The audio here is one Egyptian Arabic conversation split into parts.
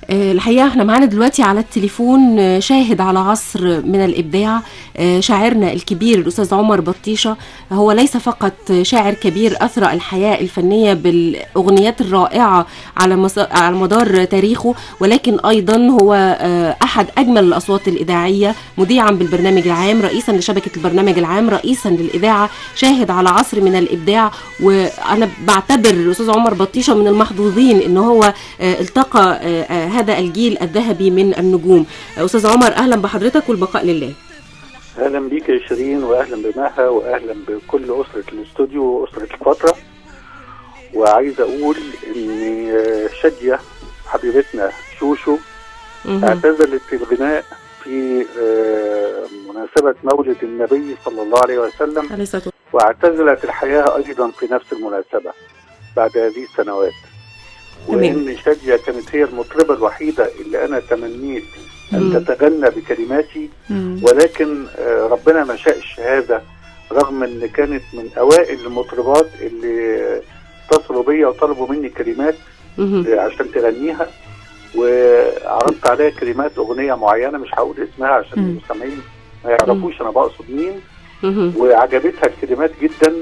آه، الحقيقة احنا معانا دلوقتي على التليفون آه، شاهد على عصر من الإبداع آه، شاعرنا الكبير الأستاذ عمر بطيشة هو ليس فقط شاعر كبير أثرى الحياة الفنية بالأغنيات الرائعة على مس- على مدار تاريخه ولكن أيضا هو آه، أحد أجمل الأصوات الإذاعية مذيعا بالبرنامج العام رئيسا لشبكة البرنامج العام رئيسا للإذاعة شاهد على عصر من الإبداع وأنا بعتبر الأستاذ عمر بطيشة من المحظوظين إن هو آه، التقى آه، آه، هذا الجيل الذهبي من النجوم آه، أستاذ عمر أهلا بحضرتك والبقاء لله اهلا بيك يا شيرين واهلا بمها واهلا بكل اسره الاستوديو واسره الفتره وعايز اقول ان شاديه حبيبتنا شوشو مهم. اعتزلت الغناء في آه، مناسبه مولد النبي صلى الله عليه وسلم عليه الصلاة والسلام. واعتزلت الحياه ايضا في نفس المناسبه بعد هذه السنوات تمام. وان شاديه كانت هي المطربه الوحيده اللي انا تمنيت ان مم. تتغنى بكلماتي مم. ولكن آه، ربنا ما شاءش هذا رغم ان كانت من اوائل المطربات اللي اتصلوا بيا وطلبوا مني كلمات مهم. آه، عشان تغنيها وعرضت عليها كلمات اغنيه معينه مش هقول اسمها عشان مم. المستمعين ما يعرفوش انا بقصد مين مهم. وعجبتها الكلمات جدا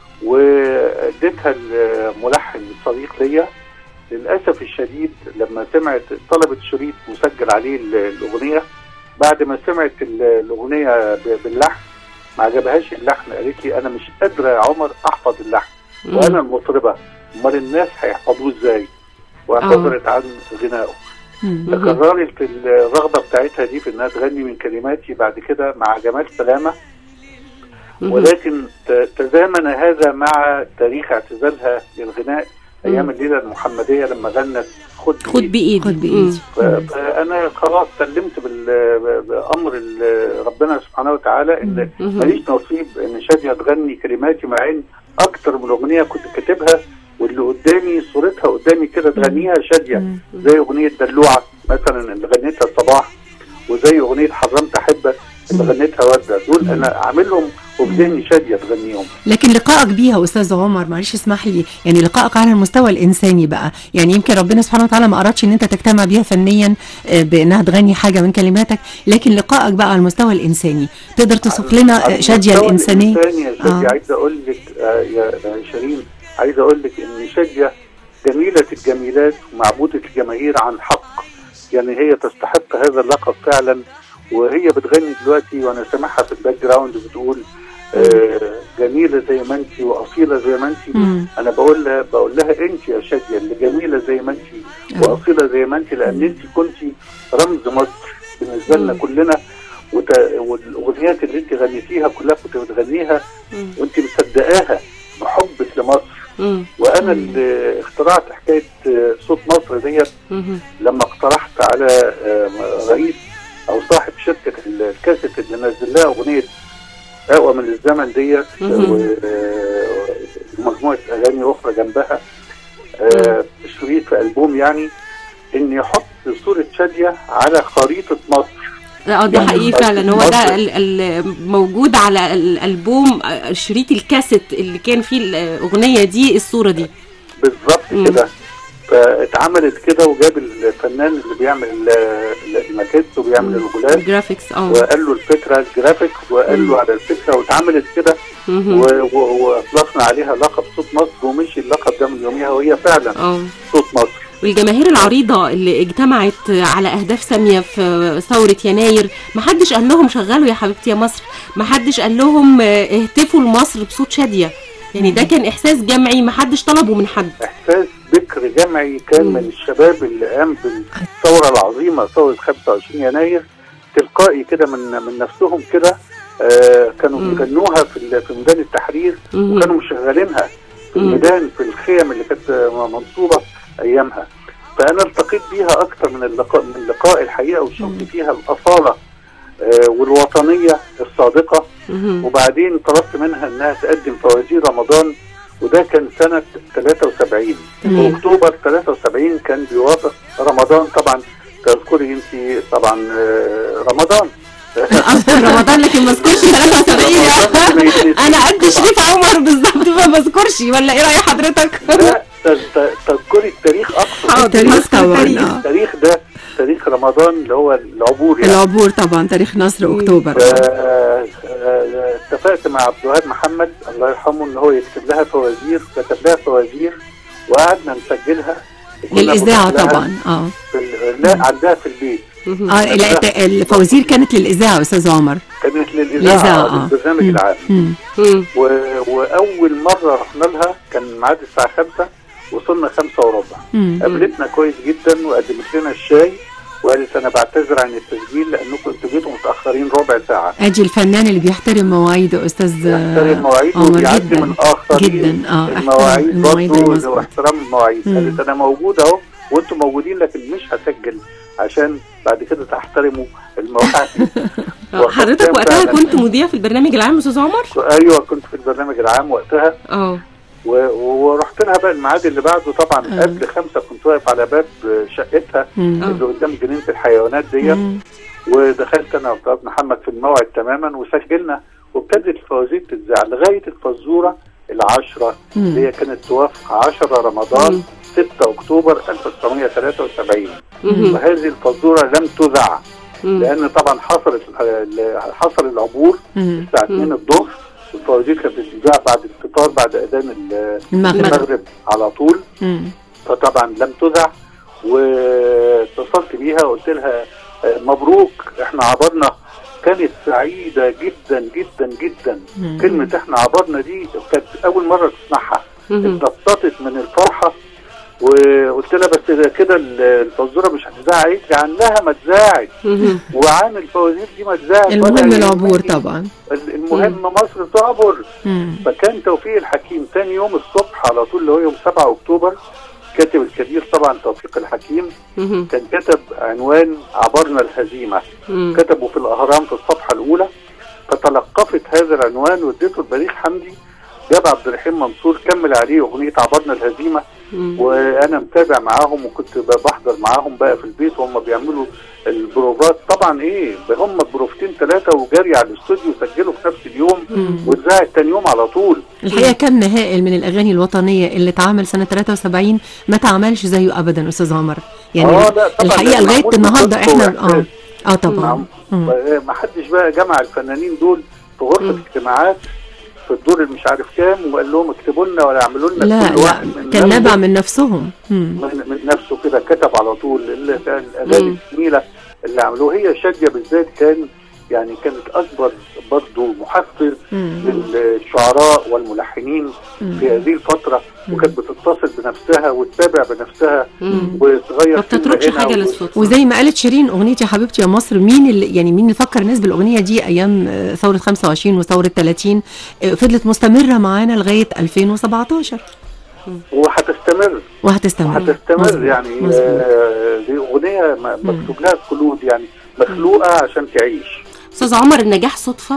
واديتها الملحن الصديق ليا للاسف الشديد لما سمعت طلبت شريط مسجل عليه ال- الاغنيه بعد ما سمعت ال- الاغنيه ب- باللحن ما عجبهاش اللحن قالت لي انا مش قادره يا عمر احفظ اللحن وانا المطربه امال الناس هيحفظوه ازاي واعتذرت عن غنائه مم. مهم. تكررت الرغبه بتاعتها دي في انها تغني من كلماتي بعد كده مع جمال سلامه مهم. ولكن ت- تزامن هذا مع تاريخ اعتزالها للغناء ايام مم. الليله المحمديه لما غنت خد خد بإيدي خد بإيدي. ف- فانا خلاص سلمت بال- بامر ال- ربنا سبحانه وتعالى ان مهم. ماليش نصيب ان شاديه تغني كلماتي مع ان اكتر من اغنيه كنت كاتبها واللي قدامي صورتها قدامي كده تغنيها شاديه مم. زي اغنيه دلوعه مثلا اللي غنيتها صباح وزي اغنيه حرمت احبك اللي مم. غنيتها ورده دول انا عاملهم وفي ذهني شاديه تغنيهم لكن لقائك بيها استاذ عمر معلش اسمح لي يعني لقائك على المستوى الانساني بقى يعني يمكن ربنا سبحانه وتعالى ما ارادش ان انت تجتمع بيها فنيا آه، بانها تغني حاجه من كلماتك لكن لقائك بقى على المستوى الانساني تقدر توصف لنا على آه، شاديه المستوى الانسانيه الإنساني يا شاديه آه. عايز اقول لك آه يا يا شيرين عايز اقول لك ان شاديه جميله الجميلات ومعبوده الجماهير عن حق يعني هي تستحق هذا اللقب فعلا وهي بتغني دلوقتي وانا سامعها في الباك جراوند بتقول آه جميله زي ما انت واصيله زي ما انت مم. انا بقول لها بقول لها انت يا شاديه اللي جميله زي ما انت آه. واصيله زي ما انت لان انت كنت رمز مصر بالنسبه لنا مم. كلنا وت... والاغنيات اللي انت غنيتيها كلها كنت بتغنيها مم. وانت مصدقاها بحبك لمصر مم. وانا اللي اخترعت حكايه آه، صوت مصر ديت مهم. لما اقترحت على آه، رئيس او صاحب شركه الكاسيت اللي نزل لها اغنيه اقوى من الزمن ديت مهم. و- آه، ومجموعه اغاني اخرى جنبها آه، شريط في البوم يعني ان يحط صوره شاديه على خريطه مصر اه ده يعني حقيقي بس فعلا هو مصر- ده ال- ال- موجود على الالبوم آه، شريط الكاسيت اللي كان فيه الاغنيه دي الصوره دي بالظبط مم. كده فاتعملت كده وجاب الفنان اللي بيعمل ال- الماكيت وبيعمل الغلاف الجرافيكس اه وقال له الفكره الجرافيك وقال له على الفكره واتعملت كده مهم. و- و- واطلقنا عليها لقب صوت مصر ومشي اللقب ده من يوميها وهي فعلا اه صوت مصر والجماهير العريضة اللي اجتمعت على أهداف سامية في ثورة يناير محدش قال لهم شغلوا يا حبيبتي يا مصر محدش قال لهم آه، اهتفوا لمصر بصوت شادية يعني ده كان إحساس جمعي محدش طلبه من حد احساس بكر جمعي كان مم. من الشباب اللي قام بالثوره العظيمه ثوره 25 يناير تلقائي كده من من نفسهم كده آه كانوا مم. بيغنوها في ال- في ميدان التحرير مهم. وكانوا مشغلينها في مم. الميدان في الخيم اللي كانت منصوبه ايامها فانا التقيت بيها اكتر من اللقاء من اللقاء الحقيقه وشفت فيها الاصاله آه، والوطنيه الصادقه مهم. وبعدين طلبت منها انها تقدم فوازير رمضان وده كان سنه 73 تمام. اكتوبر 73 كان بيوافق رمضان طبعا تذكري انت طبعا آه، رمضان أذكر رمضان لكن ما اذكرش 73 رمضان ما يتنسيش. أنا قد شريف عمر بالظبط ما بذكرش ولا إيه رأي حضرتك؟ لا ت- ت- تذكري التاريخ اقصد حاضر، التاريخ أذكر طبعا التاريخ. آه. التاريخ ده رمضان اللي هو العبور يعني العبور طبعا تاريخ نصر مم. اكتوبر آه، آه، اتفقت مع عبد الوهاب محمد الله يرحمه ان هو يكتب لها فوازير كتب لها فوازير وقعدنا نسجلها كنا للاذاعه بنروح لها طبعا اه في ال- لا عندها في البيت مهم. اه لا الت- الفوازير كانت للاذاعه استاذ عمر كانت الإذاعة، للاذاعه آه. للبرنامج مم. العام مم. مم. و... واول مره رحنا لها كان ميعاد الساعه 5 وصلنا 5 وربع مم. قابلتنا كويس جدا وقدمت لنا الشاي وقالت انا بعتذر عن التسجيل لانكم انتوا جيتوا متاخرين ربع ساعه ادي الفنان اللي بيحترم مواعيده استاذ يحترم مواعيده عمر وبيعدي جدا من الاخرين جدا اه احترام المواعيد المواعيد برضه المظبوط واحترام المواعيد مم. قالت انا موجود اهو وانتم موجودين لكن مش هسجل عشان بعد كده تحترموا المواعيد آه، حضرتك وقد وقتها كان كنت مذيع في البرنامج العام استاذ عمر ايوه كنت في البرنامج العام وقتها اه و- ورحت لها بقى الميعاد اللي بعده طبعا آه. قبل خمسه كنت واقف على باب شقتها مم. آه. اللي قدام جنينه الحيوانات ديت مم. ودخلت انا وعبد محمد في الموعد تماما وسجلنا وابتدت الفوازير تتذاع لغايه الفزوره العشره مم. اللي هي كانت توافق 10 رمضان مم. 6 اكتوبر 1973 مهم. وهذه الفزوره لم تذاع مم. لان طبعا حصلت حصل العبور مم. الساعه 2 الظهر والفوازير كانت بتتذاع بعد الفطار بعد اذان ال- المغرب المغرب على طول مم. فطبعا لم تذع واتصلت بيها وقلت لها آه، مبروك احنا عبرنا كانت سعيدة جدا جدا جدا مم. كلمة احنا عبرنا دي كانت أول مرة تسمعها مهم. اتنططت من الفرحة وقلت لها بس ده كده ال- الفزورة مش هتذاع قالت لي عنها ما اتذاعت مهم. وعن الفوازير دي ما اتذاعت ولا المهم يهمني. العبور طبعا المهم مصر تعبر مم. فكان توفيق الحكيم تاني يوم الصبح على طول اللي هو يوم 7 اكتوبر كاتب الكبير طبعا توفيق الحكيم مهم. كان كتب عنوان عبرنا الهزيمه مم. كتبه في الاهرام في الصفحه الاولى فتلقفت هذا العنوان واديته لبليغ حمدي جاب عبد الرحيم منصور كمل عليه اغنيه عبرنا الهزيمه مم. وانا متابع معاهم وكنت ب- بحضر معاهم بقى في البيت وهم بيعملوا البروفات طبعا ايه هم بروفتين ثلاثه وجري على الاستوديو سجلوا في نفس اليوم مم. واتذاعت تاني يوم على طول الحقيقه كم هائل من الاغاني الوطنيه اللي اتعمل سنه 73 ما اتعملش زيه ابدا استاذ عمر يعني آه، لا، طبعاً الحقيقه ده لغايه معمول النهارده بصدق احنا اه وإحساس. اه طبعا نعم. مم. ما حدش بقى جمع الفنانين دول في غرفه مم. اجتماعات في الدور اللي مش عارف كام وقال لهم اكتبوا لنا ولا اعملوا لنا لا كل لا واحد من كان نفسه- نابع من نفسهم مم. من, من نفسه كده كتب على طول ال- الاغاني مم. الجميله اللي عملوها هي شاديه بالذات كان يعني كانت اكبر برضه محفز مم. للشعراء والملحنين مم. في هذه الفتره وكانت بتتصل بنفسها وتتابع بنفسها مم. وتغير ما بتتركش كلمة هنا حاجه و- للصدفه وزي ما قالت شيرين اغنيتي يا حبيبتي يا مصر مين اللي يعني مين اللي فكر الناس بالاغنيه دي ايام آه، ثوره 25 وثوره 30 آه، فضلت مستمره معانا لغايه 2017 وهتستمر وهتستمر وهتستمر مظبوط، يعني مظبوط. آه، دي اغنيه م- مكتوب لها خلود يعني مخلوقه عشان تعيش استاذ عمر النجاح صدفه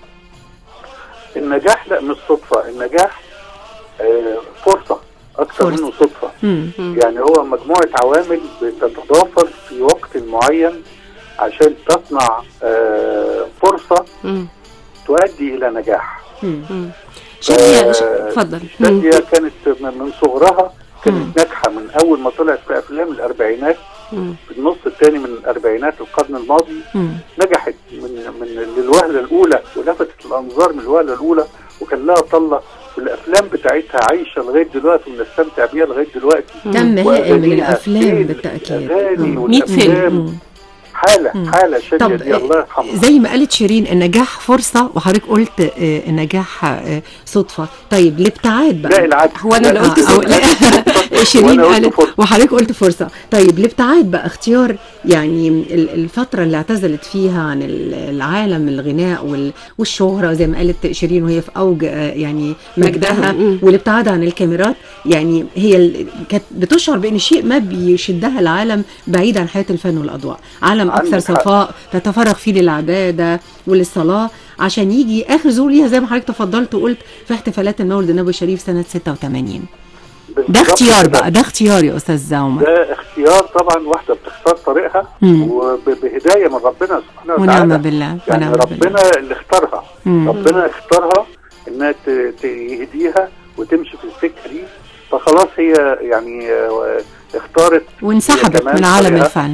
النجاح لا مش صدفه النجاح آه، فرصه اكثر فرصة. منه صدفه مم. مم. يعني هو مجموعه عوامل بتتضافر في وقت معين عشان تصنع آه، فرصه مم. تؤدي الى نجاح مم. مم. شادية ش- آه، اتفضل مم. شادية كانت من من صغرها مم. كانت ناجحه من اول ما طلعت في افلام الاربعينات مم. في النص الثاني من الاربعينات القرن الماضي مم. نجحت من من للوهله الاولى ولفتت الانظار من الوهله الاولى وكان لها طله والافلام بتاعتها عايشه لغايه دلوقتي وبنستمتع بيها لغايه دلوقتي كم هائل من وأغانيها الافلام فين؟ بالتاكيد الأغاني مم. مية فيلم. والافلام مم. حاله مم. حاله شاديه طب دي الله يرحمها زي ما قالت شيرين النجاح فرصة وحضرتك قلت آه، النجاح آه، صدفة طيب الابتعاد بقى لا العكس هو أنا اللي لا، قلت آه، أو لا شيرين وأنا قلت قالت فرصة. وحضرتك قلت فرصة طيب الابتعاد بقى اختيار يعني ال- الفترة اللي اعتزلت فيها عن ال- العالم الغناء وال- والشهرة زي ما قالت شيرين وهي في أوج آه، يعني مجدها مم. والابتعاد عن الكاميرات يعني هي ال- كانت بتشعر بأن شيء ما بيشدها العالم بعيد عن حياة الفن والأضواء عالم أكثر عندك حق. صفاء تتفرغ فيه للعبادة وللصلاة عشان يجي آخر ظهور ليها زي ما حضرتك تفضلت وقلت في احتفالات المولد النبوي الشريف سنة 86 ده بالظبط اختيار كده. بقى ده اختيار يا أستاذ عمر ده اختيار طبعا واحده بتختار طريقها مم. وبهدايه من ربنا سبحانه ونعم وتعالى بالله يعني ونعم بالله ربنا اللي اختارها مم. ربنا اختارها انها ت- ت- يهديها وتمشي في السكه دي فخلاص هي يعني آه، اختارت وانسحبت كمان من عالم طريقها. الفن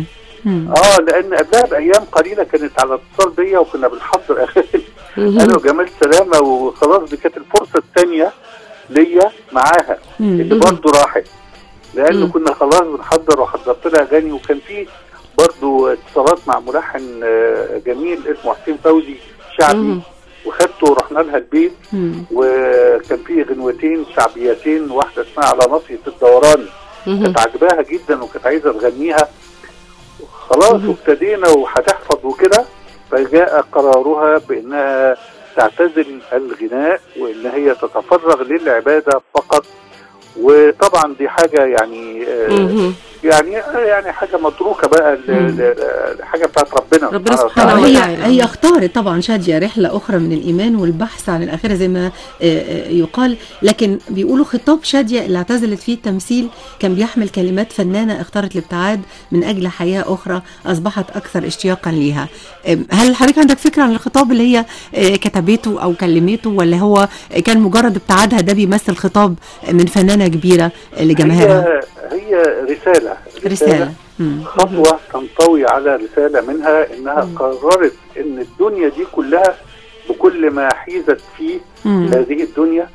مم. اه لان قبلها بايام قليله كانت على اتصال بيا وكنا بنحضر اغاني انا وجمال سلامه وخلاص دي كانت الفرصه الثانيه ليا معاها مم. اللي برضه راحت لانه مم. كنا خلاص بنحضر وحضرت لها اغاني وكان في برضه اتصالات مع ملحن آه، جميل اسمه حسين فوزي شعبي مم. وخدته ورحنا لها البيت مم. وكان في غنوتين شعبيتين واحده اسمها على ناصيه الدوران مهم. كانت عاجباها جدا وكانت عايزه تغنيها خلاص مهم. وابتدينا وهتحفظ وكده فجاء قرارها بانها تعتزل الغناء وان هي تتفرغ للعباده فقط وطبعا دي حاجه يعني آه، مهم. يعني يعني حاجه متروكه بقى ل- مم. ل- حاجه بتاعت ربنا ربنا سبحانه سبحانه وتعالى. هي وتعالى. هي اختارت طبعا شادية رحلة أخرى من الإيمان والبحث عن الآخرة زي ما آه، آه، يقال لكن بيقولوا خطاب شادية اللي اعتزلت فيه التمثيل كان بيحمل كلمات فنانة اختارت الابتعاد من أجل حياة أخرى أصبحت أكثر اشتياقا ليها آم، هل حضرتك عندك فكرة عن الخطاب اللي هي آه، كتبته أو كلمته ولا هو كان مجرد ابتعادها ده بيمثل خطاب من فنانة كبيرة لجماهيرها هي هي رساله رسالة مم. خطوة تنطوي على رسالة منها إنها مم. قررت إن الدنيا دي كلها بكل ما حيزت فيه مم. هذه الدنيا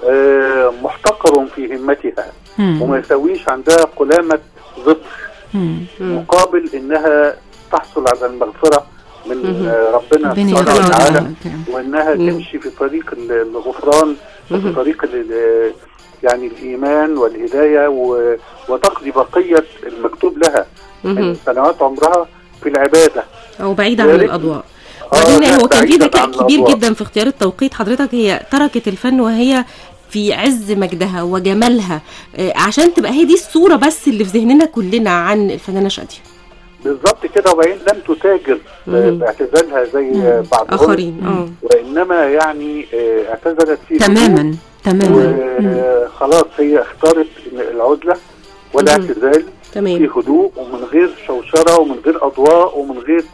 آه، محتقر في همتها مم. وما يسويش عندها قلامة ظفر مم. مم. مقابل إنها تحصل على المغفرة من مم. آه، ربنا ربنا سبحانه يرحمها وتعالى ويرحمها. وإنها مم. تمشي في طريق ال- الغفران وفي مهم. طريق ال- يعني الإيمان والهداية و- وتقضي بقية المكتوب لها من مهم. سنوات عمرها في العبادة او بعيد عن يا ريت. الاضواء آه، وبعدين لا، هو كان في بعيداً ذكاء عن كبير الأضواء. جدا في اختيار التوقيت حضرتك هي تركت الفن وهي في عز مجدها وجمالها آه، عشان تبقى هي دي الصوره بس اللي في ذهننا كلنا عن الفنانه شاديه بالظبط كده وبعدين لم تتاجر مم. باعتزالها زي مم. بعضهم اخرين اه وانما يعني آه، اعتزلت في تماما تماما مم. وخلاص هي اختارت إن العزله والاعتزال في تمام هدوء ومن غير شوشره ومن غير اضواء ومن غير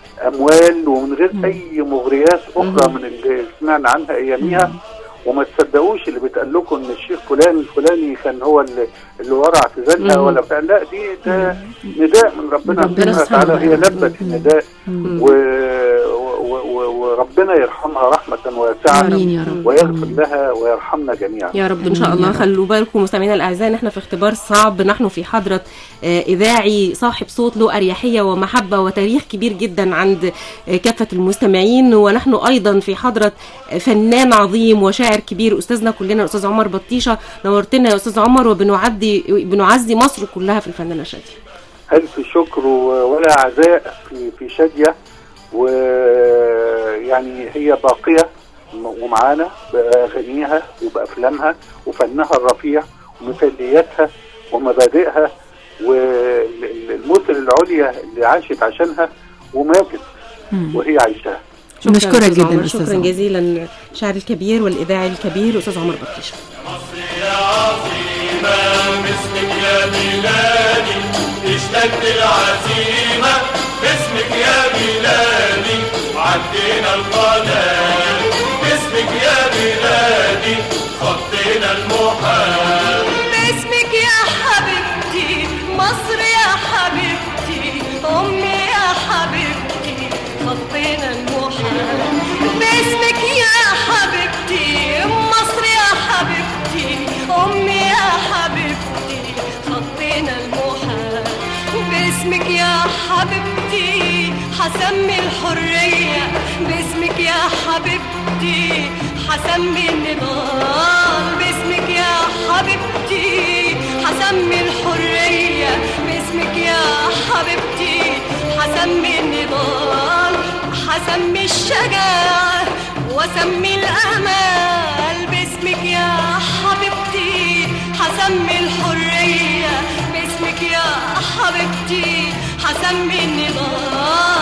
اموال ومن غير مم. اي مغريات اخرى مم. من اللي سمعنا عنها اياميها وما تصدقوش اللي بيتقال لكم ان الشيخ فلان الفلاني كان هو اللي, اللي ورا اعتزالها مم. ولا بتاع لا دي ده نداء من ربنا ربنا سبحانه سبحانه وتعالى هي وتعالى. لبت مم. النداء مم. و... و... و... وربنا يرحمها رحمه واسعه آمين يا رب ويغفر آمين. لها ويرحمنا جميعا يا رب ان شاء آمين الله يا رب. خلوا بالكم مستمعينا الاعزاء ان احنا في اختبار صعب نحن في حضره آه، اذاعي صاحب صوت له اريحيه ومحبه وتاريخ كبير جدا عند آه، كافه المستمعين ونحن ايضا في حضره آه، فنان عظيم وشاعر كبير استاذنا كلنا الاستاذ عمر بطيشه نورتنا يا استاذ عمر وبنعدي بنعزي مصر كلها في الفنانه شاديه ألف شكر و- ولا عزاء في في شادية ويعني هي باقية م- ومعانا بأغانيها وبأفلامها وفنها الرفيع ومثالياتها ومبادئها والمثل العليا اللي عاشت عشانها وماتت مم. وهي عايشاها شكراً نشكرك أستاذ جداً عمر. أستاذ شكرا عمر. جزيلا الشاعر الكبير والاذاعي الكبير الاستاذ عمر بطيشه يا عظيمة باسمك يا بلادي اشتد العزيمة باسمك يا بلادي عدينا القناة باسمك يا بلادي خطينا المحال باسمك يا حبيبتي مصر يا حبيبتي أمي يا حبيبتي خطينا المحال باسمك يا حبيبتي مصر يا حبيبتي أمي يا حبيبتي خطينا المحال باسمك يا حبيبتي حسمي الحرية باسمك يا حبيبتي حسمي النضال باسمك يا حبيبتي حسمي الحرية باسمك يا حبيبتي حسمي النضال حسمي الشجاعة وسمي الأمال باسمك يا حبيبتي حسمي الحرية باسمك يا حبيبتي حسمي النضال